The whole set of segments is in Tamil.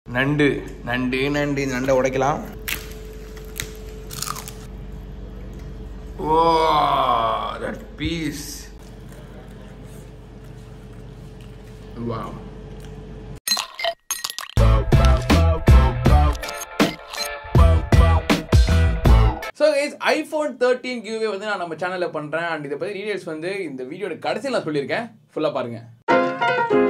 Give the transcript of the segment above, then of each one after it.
நண்டு நண்டு நண்டு இந்த நண்டை உடைக்கலாம் oh that piece wow so guys iPhone thirteen கியூவே வந்து நான் நம்ம சேனலில் பண்ணுறேன் அண்ட் இதை பற்றி டீடைல்ஸ் வந்து இந்த வீடியோட கடைசியில் நான் சொல்லியிருக்கேன் ஃபுல்லாக பாருங்கள்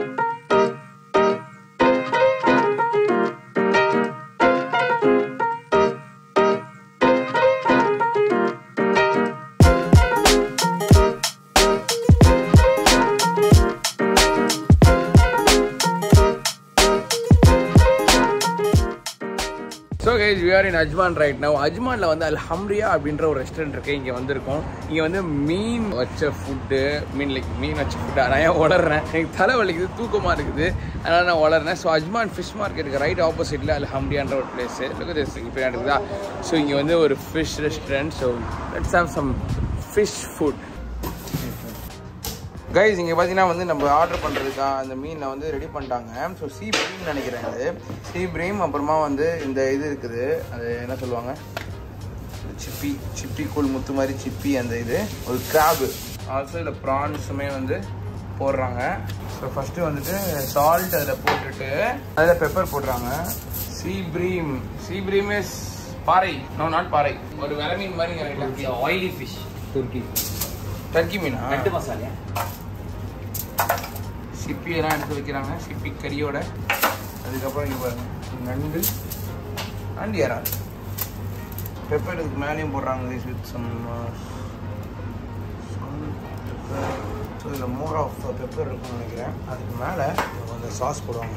so guys we are in Ajman right now அஜ்மானில் வந்து அல் ஹம்ரியா அப்படின்ற ஒரு ரெஸ்டாரண்ட் இருக்கு இங்கே வந்திருக்கோம் இங்கே வந்து மீன் வச்ச ஃபுட்டு மீன் லைக் மீன் வச்ச ஃபுட்டு நான் ஏன் வளர்றேன் எனக்கு தலை வலிக்குது தூக்கமாக இருக்குது அதனால் நான் வளர்றேன் ஸோ அஜ்மான் ஃபிஷ் மார்க்கெட்டுக்கு ரைட் ஆப்போசிட்டில் அல் ஹம்ரியான்ற ஒரு பிளேஸு இப்போ இருக்குதா ஸோ இங்கே வந்து ஒரு fish restaurant so let's have some fish food guys இங்கே பார்த்தீங்கன்னா வந்து நம்ம ஆர்டர் பண்ணுறதுக்கா அந்த மீனை வந்து ரெடி பண்ணிட்டாங்க ஸோ சீ பிரீம் நினைக்கிறேன் இது சீ பிரீம் அப்புறமா வந்து இந்த இது இருக்குது அது என்ன சொல்லுவாங்க சிப்பி சிப்பி கூழ் முத்து மாதிரி சிப்பி அந்த இது ஒரு கிராபு ஆல்சோ இதில் ப்ரான்ஸுமே வந்து போடுறாங்க ஸோ ஃபஸ்ட்டு வந்துட்டு சால்ட் அதில் போட்டுட்டு அதில் பெப்பர் போடுறாங்க sea bream sea bream is பாறை நோ நாட் பாறை ஒரு வெலை மீன் மாதிரி நினைக்கிறேன் ஆயிலி ஃபிஷ் துர்க்கி டர்க்கி மீனா நட்டு மசாலா சிப்பி எல்லாம் எடுத்து வைக்கிறாங்க சிப்பி கறியோட அதுக்கப்புறம் இங்கே பாருங்க நண்டு அண்ட் யாரா பெப்பர் இதுக்கு மேலேயும் போடுறாங்க this with some ஸோ இதில் மோர் ஆஃப் பெப்பர் இருக்கும்னு நினைக்கிறேன் அதுக்கு மேலே அந்த சாஸ் போடுவாங்க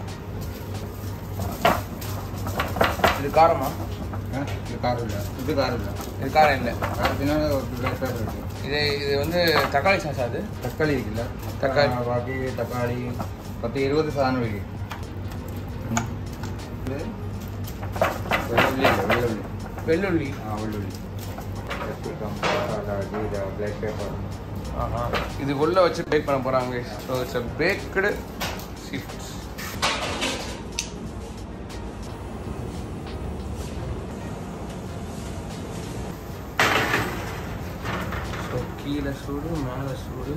இது காரமா இது காரம் இல்லை இது காரம் இல்லை இது காரம் இல்லை காரத்தினா ஒரு பேப்பர் இருக்கு இது இது வந்து தக்காளி சாஸ் அது தக்காளி இருக்குல்ல தக்காளி. ஆ, பாக்கி தக்காளி பத்து இருபது சாதனம் இருக்கு இது வெள்ளுள்ளி இல்லை, வெள்ளுள்ளி வெள்ளுள்ளி ஆ வெள்ளுள்ளி கேப்சிகம் மசாலா ஜீரா பிளாக் பேப்பர் ஆஹா இதுக்குள்ளே வச்சு பேக் பண்ண போகிறாங்க so it's a baked sea foods so கீழே சூடு மேலே சூடு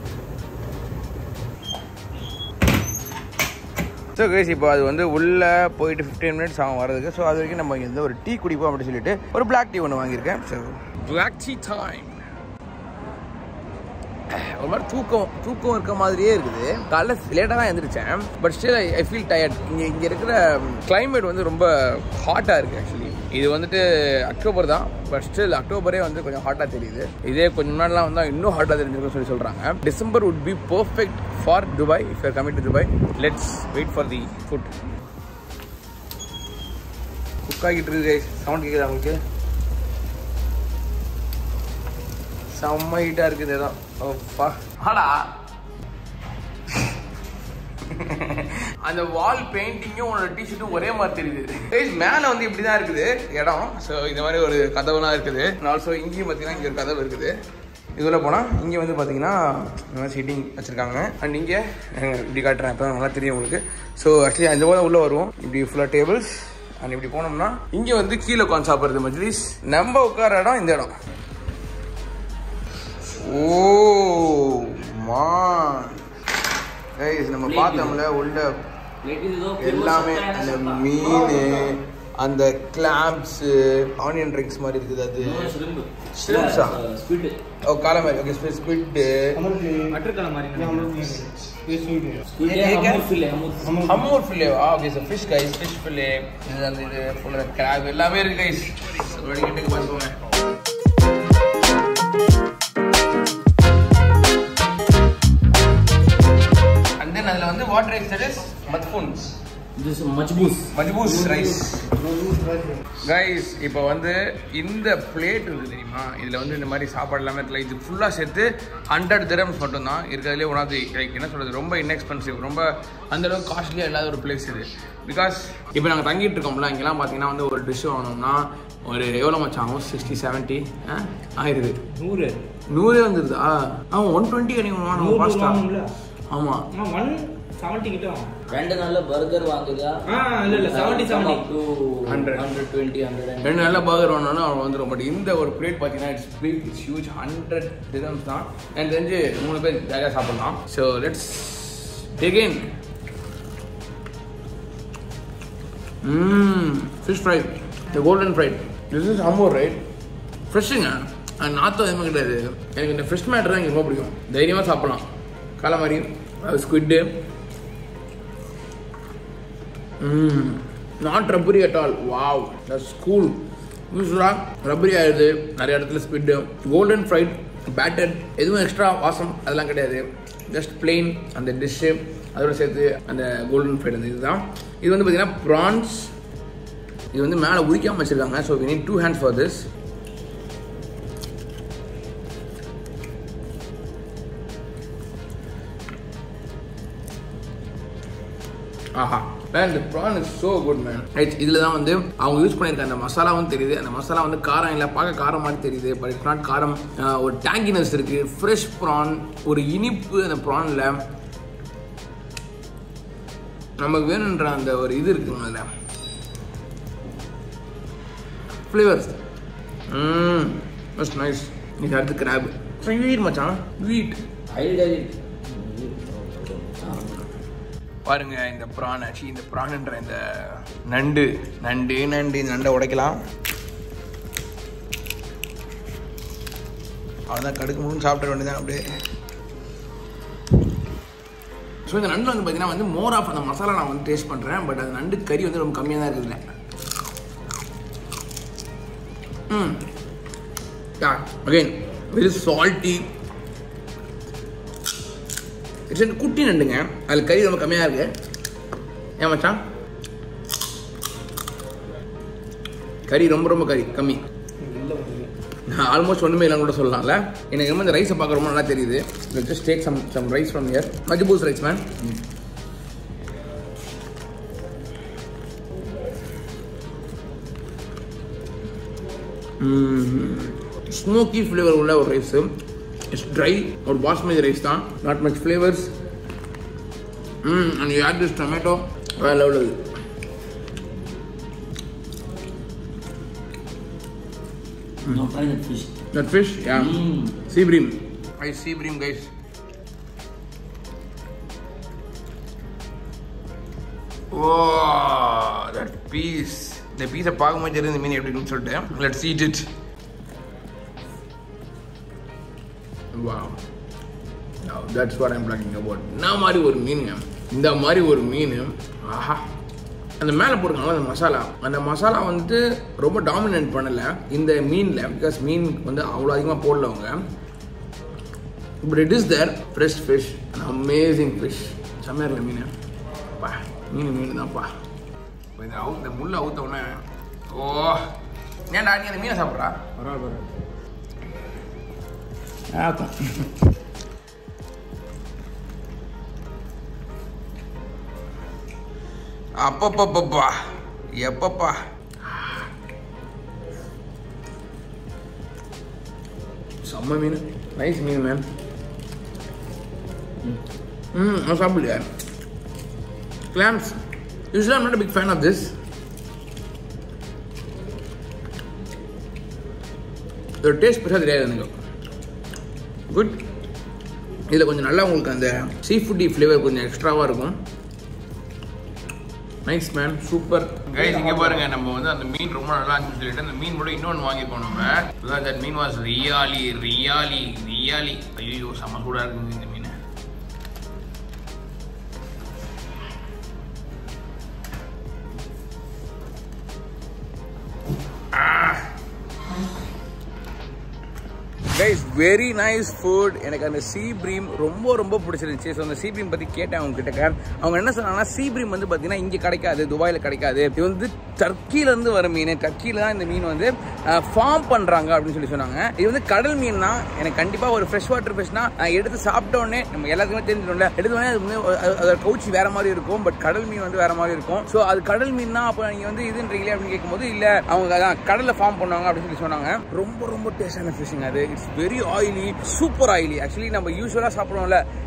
ஸோ கேஸ் இப்போ அது வந்து உள்ளே போயிட்டு ஃபிஃப்டீன் மினிட்ஸ் ஆகும் வரதுக்கு ஸோ அது வரைக்கும் நம்ம இங்க இருந்து ஒரு டீ குடிப்போம் அப்படின்னு சொல்லிட்டு ஒரு பிளாக் டீ ஒன்று வாங்கியிருக்கேன் ஸோ பிளாக் டீ டைம் ஒரு மாதிரி தூக்கம் தூக்கம் இருக்க மாதிரியே இருக்குது காலைல லேட்டாக தான் எழுந்திரிச்சேன் but still I feel tired இங்கே இங்கே இருக்கிற climate வந்து ரொம்ப ஹாட்டாக இருக்குது ஆக்சுவலி இது வந்துட்டு அக்டோபர் தான் பட் ஸ்டில் அக்டோபரே வந்து கொஞ்சம் ஹாட்டாக தெரியுது இதே கொஞ்ச முன்னாடிலாம் வந்தால் இன்னும் ஹாட்டாக தெரிஞ்சிருக்கும்னு சொல்லி சொல்கிறாங்க December would be perfect for Dubai if your coming to Dubai let's wait for the food cook ஆகிட்டு இருக்குது சவுண்ட் கேட்குதா உங்களுக்கு செம்ம ஹீட்டாக இருக்குது இடம் ஓப்பா ஆடா அந்த வால் பெயிண்டிங்கும் உன்னோட டிஷர்ட்டும் ஒரே மாதிரி தெரியுது Guys, மேல வந்து இப்படி தான் இருக்குது இடம் ஸோ இந்த மாதிரி ஒரு கதவுலாம் இருக்குது ஆல்சோ இங்கேயும் பார்த்தீங்கன்னா இங்கே ஒரு கதவு இருக்குது இதுல போனால் இங்கே வந்து பார்த்தீங்கன்னா இந்த மாதிரி சீட்டிங் வச்சுருக்காங்க அண்ட் இங்கே இப்படி காட்டுறேன் இப்போ நல்லா தெரியும் உங்களுக்கு ஸோ ஆக்சுவலி அந்த போல உள்ளே வருவோம் இப்படி ஃபுல்லாக டேபிள்ஸ் அண்ட் இப்படி போனோம்னா இங்கே வந்து கீழே உட்காந்து சாப்பிட்றது மஜ்லிஸ் நம்ம உட்கார இடம் இந்த இடம் ஓ மா கைஸ் நம்ம பார்த்தோம்ல உள்ள எல்லாமே அந்த மீன் அந்த கிளாப்ஸ் ஆனியன் ட்ரிங்க்ஸ் மாதிரி இருக்குது அது Shrimps-ஆ? ஓ காலை மாதிரி okay squid hammour fillet ah okay sir fish guys fish fillet இது அந்த இது ஃபுல்லாக கிராப் எல்லாமே இருக்கு கைஸ் வடிகட்டுக்கு பார்த்துக்கோங்க அண்ட் தென் அதில் வந்து வாட் ரைஸ் தட் இஸ் மத்ஃபூன்ஸ் மஜ்பூஸ் மஜ்பூஸ் ரைஸ் கைஸ் இப்போ வந்து இந்த பிளேட் இருக்குது தெரியுமா இதில் வந்து இந்த மாதிரி சாப்பாடு எல்லாமே இருக்குல்ல இது ஃபுல்லாக சேர்த்து ஹண்ட்ரட் திரம்ஸ் மட்டும்தான் இருக்கிறதுலே ஒன்றாவது லைக் என்ன சொல்கிறது ரொம்ப இன்எக்ஸ்பென்சிவ் ரொம்ப அந்த அளவுக்கு காஸ்ட்லியாக இல்லாத ஒரு பிளேஸ் இது பிகாஸ் இப்போ நாங்கள் தங்கிட்டு இருக்கோம்ல இங்கெல்லாம் பார்த்தீங்கன்னா வந்து ஒரு டிஷ் வாங்கினோம்னா ஒரு எவ்வளோ மச்சான் ஆகும் சிக்ஸ்டி செவன்ட்டி ஆயிடுது நூறு நூறே வந்துருதா ஆ ஒன் டுவெண்ட்டி கிடைக்கும் வாங்கணும் பாஸ்தா ஆமாம் ஒன் செவன்ட்டி கிட்ட ஆகும் ரெண்டு நாள்ல பர்கர் வாங்குதா ஆ, இல்ல, இல்ல, 70, 70. டூ 100. ஹண்ட்ரட் டுவெண்ட்டி ஹண்ட்ரட் ரெண்டு நல்ல பர்கர் வாங்கினாலும் அவன் வந்துடும் பட் இந்த ஒரு பிளேட் பார்த்தீங்கன்னா it's plate it's huge hundred dirhams தான் எனக்கு தெரிஞ்சு மூணு பேர் ஜாலியாக சாப்பிடலாம் so let's again Mmm, fish fry, the golden fried. This is Amur, right? ஃப்ரெஷ்ஷுங்க நாத்தம் எதுவுமே கிடையாது எனக்கு இந்த ஃப்ரெஷ் மேட்டர் தான் எனக்கு ரொம்ப பிடிக்கும் தைரியமாக சாப்பிடலாம் calamari squid not rubbery at all wow that's cool யூஸ்வலாக ரப்பரி ஆயிடுது நிறைய இடத்துல ஸ்பிட்டு கோல்டன் ஃப்ரைட் பேட்டர் எதுவும் எக்ஸ்ட்ரா வாசம் அதெல்லாம் கிடையாது ஜஸ்ட் plain அந்த டிஷ்ஷு அதோட சேர்த்து அந்த கோல்டன் ஃப்ரைட் அந்த இதுதான் இது வந்து பார்த்தீங்கன்னா ப்ரான்ஸ் இது வந்து மேலே உரிக்காமல் வச்சிருக்காங்க so we need two hands for this ஆஹா மேன் இந்த prawn is so good man right இதில் தான் வந்து அவங்க யூஸ் பண்ணியிருக்க அந்த மசாலாவும் தெரியுது அந்த மசாலா வந்து காரம் இல்லை பார்க்க காரம் மாதிரி தெரியுது பட் இட்ஸ் நாட் காரம் ஆஹ் ஒரு டேங்கினஸ் இருக்குது ஃப்ரெஷ் ப்ரான் ஒரு இனிப்பு அந்த ப்ரானில் நமக்கு வேணுன்ற அந்த ஒரு இது இருக்குங்க அதில் ஃப்ளேவர்ஸ் ம் இட்ஸ் நைஸ் இது அடுத்து கிராப் ஸ்வீட் மச்சான் ஸ்வீட் பாருங்க இந்த ப்ரான் ஆச்சு இந்த ப்ரான்ன்ற இந்த நண்டு நண்டு நண்டு இந்த நண்டை உடைக்கலாம் அவ்வளோதான் கடுக்கு முன்னு சாப்பிட வேண்டியதான் அப்படியே ஸோ இந்த நண்டு வந்து பார்த்தீங்கன்னா வந்து மோர் ஆஃப் அந்த மசாலா நான் வந்து டேஸ்ட் பண்ணுறேன் பட் அந்த நண்டு கறி வந்து ரொம்ப கம்மியாக தான் இருக்குதுல்ல ம் அகைன் வெரி சால்ட்டி இட்ஸ் குட்டி நண்டுங்க அதில் கறி ரொம்ப கம்மியாக இருக்கு ஏன் மச்சான் கறி ரொம்ப ரொம்ப கறி கம்மி நான் ஆல்மோஸ்ட் ஒன்றுமே இல்லைன்னு கூட சொல்லலாம்ல எனக்கு ரொம்ப இந்த ரைஸை பார்க்க ரொம்ப நல்லா தெரியுது just take some some rice from here majboos rice man smoky flavour உள்ள ஒரு ரைஸு இட்ஸ் ட்ரை ஒரு பாஸ்மதி ரைஸ் தான் not much flavours hmm and you add this tomato வேறு லெவல் இது No, try that fish. That fish, yeah. Mm. Sea bream. I sea bream, guys. Oh, that piece. இந்த பீஸை பார்க்கும்போது தெரியும் இந்த மீன் எப்படி இருக்குன்னு சொல்லிட்டு let's eat it. Wow. Now that's what I'm talking about. இந்த மாதிரி ஒரு மீனுங்க இந்த மாதிரி ஒரு மீன் ஆஹா அந்த மேலே போட்டுருக்காங்களா அந்த மசாலா அந்த மசாலா வந்து ரொம்ப டாமினேட் பண்ணலை இந்த மீனில் பிகாஸ் மீன் வந்து அவ்வளோ அதிகமாக போடல அவங்க but it is their fresh fish amazing fish செம்மையாக இருக்கல மீன் பா மீன் மீன் தான்ப்பா இப்போ இந்த அவு இந்த முள்ளை அவுத்த உடனே ஓ ஏன்டா நீ அந்த மீனை சாப்பிட்றா பரவாயில்ல பரவாயில்ல ஆக்கும் அப்பப்பப்பப்பா எப்பப்பா செம்ம மீன் நைஸ் மீன் மேம் ம் நான் சாப்பிடலையா கிளாம்ஸ் யூஸ்வலாக I'm not a big fan of this இதோட டேஸ்ட் பெருசாக தெரியாது எனக்கு குட் இதில் கொஞ்சம் நல்லா உங்களுக்கு அந்த சீ ஃபுட்டி ஃப்ளேவர் கொஞ்சம் எக்ஸ்ட்ராவாக இருக்கும் நைஸ் மேன் சூப்பர் கைஸ் இங்கே பாருங்க நம்ம வந்து அந்த மீன் ரொம்ப நல்லா இருந்துச்சு சொல்லிட்டு அந்த மீன் கூட இன்னொன்று வாங்கிப்போம் நம்ம தட் மீன் வாஸ் ரியாலி ரியாலி ரியாலி ஐயோ செம்ம சூடாக இருக்குங்க இந்த மீன் கைஸ் வெரி நைஸ் ஃபுட் எனக்கு அந்த சீ பிரீம் ரொம்ப ரொம்ப பிடிச்சிருந்துச்சு ஸோ அந்த சீ பிரீம் பற்றி கேட்டேன் அவங்க கிட்ட அவங்க என்ன சொன்னாங்கன்னா சீ பிரீம் வந்து பார்த்தீங்கன்னா இங்கே கிடைக்காது துபாயில் கிடைக்காது இது வந்து டர்க்கியிலேருந்து வர மீன் டர்க்கியில் தான் இந்த மீன் வந்து ஃபார்ம் பண்ணுறாங்க அப்படின்னு சொல்லி சொன்னாங்க இது வந்து கடல் மீன் தான் எனக்கு கண்டிப்பாக ஒரு ஃப்ரெஷ் வாட்டர் ஃபிஷ்னா எடுத்து சாப்பிட்ட உடனே நம்ம எல்லாத்துக்குமே தெரிஞ்சிடும்ல எடுத்த உடனே அது வந்து அது- அதோட கவுச்சி வேற மாதிரி இருக்கும் பட் கடல் மீன் வந்து வேற மாதிரி இருக்கும் ஸோ அது கடல் மீன் தான் அப்போ நீங்கள் வந்து இதுன்றீங்களே அப்படின்னு கேட்கும்போது இல்லை அவங்க அதான் கடலில் ஃபார்ம் பண்ணுவாங்க அப்படின்னு சொல்லி சொன்னாங்க ரொம்ப ரொம்ப டேஸ்டான ஃபிஷ்ஷிங் அது it's very oily super oily actually நம்ம யூஸ்வலாக சாப்பிடுவோம்ல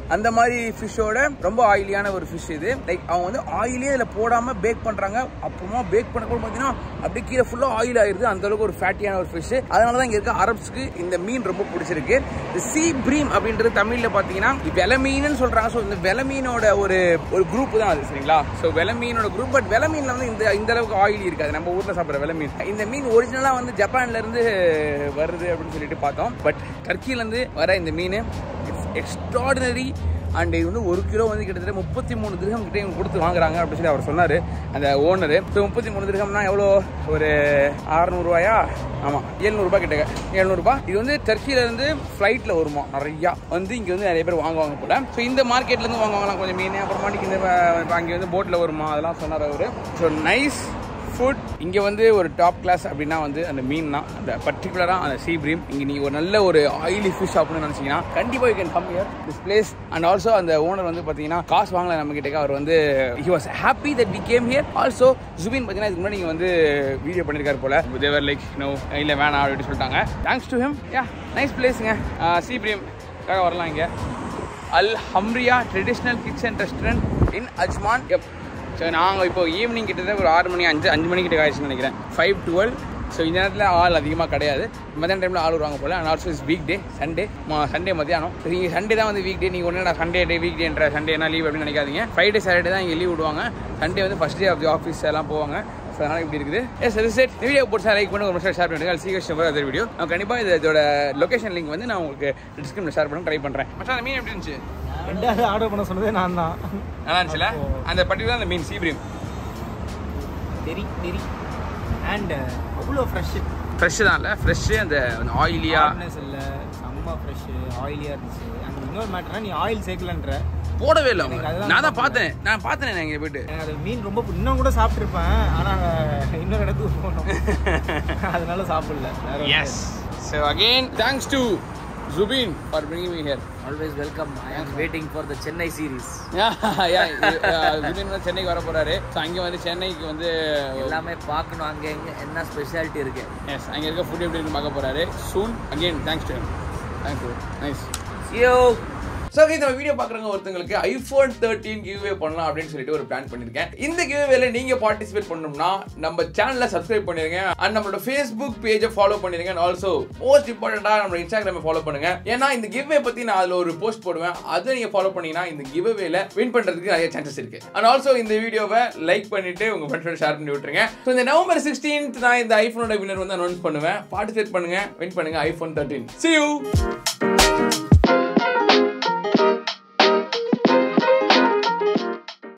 அந்த மாதிரி ஃபிஷ்ஷோட ரொம்ப ஆயிலியான ஒரு ஃபிஷ் இது லைக் அவங்க வந்து ஆயிலே இதில் போடாமல் பேக் பண்ணுறாங்க அப்புறமா பேக் பண்ணக்கூட பார்த்தீங்கன்னா அப்படியே கீழே ஃபுல்லாக ஆயில் ஆயிருது அந்த அளவுக்கு ஒரு ஃபேட்டியான ஒரு ஃபிஷ் அதனால தான் இங்கே இருக்க அரப்ஸ்க்கு இந்த மீன் ரொம்ப பிடிச்சிருக்கு இந்த சீ பிரீம் அப்படின்றது தமிழில் பார்த்தீங்கன்னா வெலை மீன்னு சொல்கிறாங்க ஸோ இந்த வெலை மீனோட ஒரு ஒரு குரூப் தான் அது சரிங்களா ஸோ வெலை மீனோட குரூப் பட் வெலை மீனில் வந்து இந்த இந்த அளவுக்கு ஆயில் இருக்காது நம்ம ஊரில் சாப்பிட்ற வெலை மீன் இந்த மீன் ஒரிஜினலாக வந்து ஜப்பான்ல இருந்து வருது அப்படின்னு சொல்லிட்டு பார்த்தோம் பட் டர்க்கியிலேருந்து வர இந்த மீன் இட்ஸ் எக்ஸ்ட்ராடினரி அண்ட் இது வந்து ஒரு கிலோ வந்து கிட்டத்தட்ட முப்பத்தி மூணு திருகம் கிட்டே இவங்க கொடுத்து வாங்குறாங்க அப்படின்னு சொல்லி அவர் சொன்னார் அந்த ஓனர் ஸோ முப்பத்தி மூணு திருகம்னா எவ்வளோ ஒரு அறநூறுவாயா ஆமாம் எழுநூறுபா கிட்ட எழுநூறுபா இது வந்து டர்க்கியிலேருந்து ஃப்ளைட்டில் வருமா நிறையா வந்து இங்கே வந்து நிறைய பேர் வாங்குவாங்க போல ஸோ இந்த மார்க்கெட்லேருந்து வாங்குவாங்களாம் கொஞ்சம் மீன் அப்புறமாட்டிக்கு இந்த இப்போ அங்கே வந்து போட்டில் வருமா அதெல்லாம் சொன்னார் அவர் ஸோ நைஸ் ஃபுட் இங்கே வந்து ஒரு டாப் கிளாஸ் அப்படின்னா வந்து அந்த மீன் தான் அந்த பர்டிகுலராக அந்த சீ பிரீம் இங்கே நீங்கள் ஒரு நல்ல ஒரு ஆயிலி ஃபிஷ் சாப்பிடணும்னு நினச்சிங்கன்னா கண்டிப்பாக you can come here this place and also அந்த ஓனர் வந்து பார்த்தீங்கன்னா காசு வாங்கல நம்ம கிட்ட அவர் வந்து he was happy that we came here also ஜுபின் பார்த்தீங்கன்னா இதுக்கு முன்னாடி நீங்கள் வந்து வீடியோ பண்ணியிருக்காரு போல தேவர் லைக் நோ இல்லை வேணாம் அப்படின்னு சொல்லிட்டாங்க thanks to him yeah nice பிளேஸுங்க சீ பிரீம்காக வரலாம் இங்கே Al Hamriya traditional kitchen restaurant in Ajman எப் ஸோ நாங்கள் இப்போ ஈவினிங் கிட்டத்தட்ட ஒரு ஆறு மணி அஞ்சு அஞ்சு மணி கிட்ட ஆயிடுச்சுன்னு நினைக்கிறேன் ஃபைவ் டுவெல் ஸோ இந்த நேரத்தில் ஆள் அதிகமாக கிடையாது மத்தியான டைமில் ஆள் வருவாங்க போல் and also is week day Sunday Sunday மத்தியானம் ஸோ நீங்கள் சண்டே தான் வந்து வீக் டே நீங்கள் ஒன்று சண்டே டே வீக் டேன்ற சண்டேனா லீவ் அப்படின்னு நினைக்காதீங்க ஃப்ரைடே சாட்டர்டே தான் இங்கே லீவ் விடுவாங்க சண்டே வந்து first day of the office எல்லாம் போவாங்க ஸோ அதனால் இப்படி இருக்குது எஸ் அது செட் வீடியோ போட்டு லைக் பண்ணி ஒரு நிமிஷம் ஷேர் பண்ணுங்க சீக்கிரம் அதர் வீடியோ நான் கண்டிப்பாக இது இதோட லொகேஷன் லிங்க் வந்து நான் உங்களுக்கு டிஸ்கிரிப்ஷனில் ஷேர் பண்ண ட்ரை பண்ணுறேன் மச்சான் அந்த மீன் எப்படி இருந்துச்சு ரெண்டாவது ஆர்டர் பண்ண சொன்னதே நான் தான் நல்லா இருந்துச்சுல அந்த பர்டிகுலர் அந்த மீன் சீ பிரீம் தெரி தெரி அண்ட் அவ்வளோ ஃப்ரெஷ்ஷு ஃப்ரெஷ்ஷு தான் இல்லை ஃப்ரெஷ்ஷு அந்த ஆயிலியா ஹார்ட்னஸ் இல்லை செம்ம ஃப்ரெஷ்ஷு ஆயிலியாக இருந்துச்சு அண்ட் இன்னொரு மேட்டர்னா நீ ஆயில் சேர்க்கலன்ற போடவே இல்லை எனக்கு அவங்க அதுதான் நான் தான் பார்த்தேன் நான் பார்த்தேன் நான் இங்கே போயிட்டு எனக்கு அது மீன் ரொம்ப பி- இன்னும் கூட சாப்பிட்ருப்பேன் ஆனால் இன்னொரு இடத்துக்கு போனோம் அதனால சாப்பிடல வேற ஒண்ணும் yes so again thanks to Jubin for bringing me here always welcome I am waiting for the Chennai series Jubin வந்து சென்னைக்கு வர போறாரு ஸோ அங்கே வந்து சென்னைக்கு வந்து எல்லாமே பார்க்கணும் அங்கே எங்க என்ன ஸ்பெஷாலிட்டி இருக்கு எஸ் அங்கே இருக்க ஃபுட் எப்படி இருக்குன்னு பார்க்க போறாரு soon again thanks to thanks nice yo so இந்த வீடியோ பார்க்குறவங்க ஒருத்தங்களுக்கு ஐஃபோன் தேர்ட்டீன் கிவ்வே பண்ணலாம் அப்படின்னு சொல்லிட்டு ஒரு பிளான் பண்ணியிருக்கேன் இந்த கிவ்வேல நீங்கள் பார்ட்டிசிபேட் பண்ணணும்னா நம்ம சேனலை சப்ஸ்கிரைப் பண்ணிருங்க அண்ட் நம்மளோட ஃபேஸ்புக் பேஜை ஃபாலோ பண்ணிருங்க அண்ட் ஆல்சோ மோஸ்ட் இம்பார்ட்டண்டாக நம்ம இன்ஸ்டாகிராமை ஃபாலோ பண்ணுங்க ஏன்னா இந்த கிவ்வே பற்றி நான் அதில் ஒரு போஸ்ட் போடுவேன் அதை நீங்கள் ஃபாலோ பண்ணீங்கன்னா இந்த கிவ்வேல வின் பண்ணுறதுக்கு நிறைய சான்சஸ் இருக்கு அண்ட் ஆல்சோ இந்த வீடியோவை லைக் பண்ணிட்டு உங்க ஃப்ரெண்ட்ஸோட ஷேர் பண்ணி விட்டுருங்க ஸோ இந்த நவம்பர் சிக்ஸ்டீன்த் நான் இந்த ஐஃபோனோட வின்னர் வந்து அனௌன்ஸ் பண்ணுவேன் பார்ட்டிசிபேட் பண்ணுங்க வின் பண்ணுங்க ஐஃபோன் தேர்ட்டீன் சி யூ